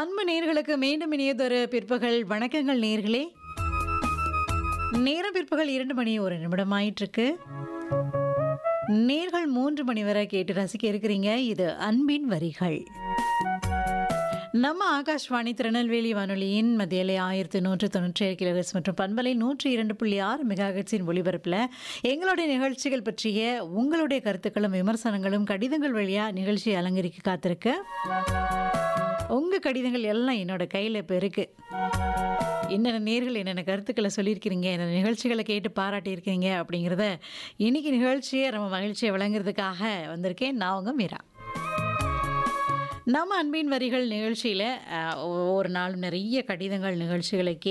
அன்பு நேர்களுக்கு மீண்டும் இனியதொரு பிற்பகல் வணக்கங்கள் நேர்களே நேரம் பிற்பகல் இரண்டு மணி ஒரு நிமிடம் ஆயிட்டிருக்கு நேர்கள் மூன்று மணி வரை கேட்டு ரசிக்க இருக்கிறீங்க இது அன்பின் வரிகள் நம்ம ஆகாஷ்வாணி திருநெல்வேலி வானொலியின் மத்தியிலே ஆயிரத்தி நூற்று தொண்ணூற்றி ஏழு கிலோஹெட்ஸ் மற்றும் பண்பலை நூற்றி இரண்டு புள்ளி ஆறு மெகாஹெட்ஸின் ஒளிபரப்பில் எங்களுடைய நிகழ்ச்சிகள் பற்றிய உங்களுடைய கருத்துக்களும் விமர்சனங்களும் கடிதங்கள் வழியாக நிகழ்ச்சியை அலங்கரிக்க காத்திருக்கு உங்கள் கடிதங்கள் எல்லாம் என்னோட கையில் இப்போ இருக்குது என்னென்ன நேர்கள் என்னென்ன கருத்துக்களை சொல்லியிருக்கிறீங்க என்னென்ன நிகழ்ச்சிகளை கேட்டு பாராட்டியிருக்கீங்க அப்படிங்கிறத இன்னைக்கு நிகழ்ச்சியை நம்ம மகிழ்ச்சியை வழங்குறதுக்காக வந்திருக்கேன் நான் உங்க மீரா நம்ம அன்பின் வரிகள் நிகழ்ச்சியில் ஒவ்வொரு நாளும் நிறைய கடிதங்கள் நிகழ்ச்சிகளை கே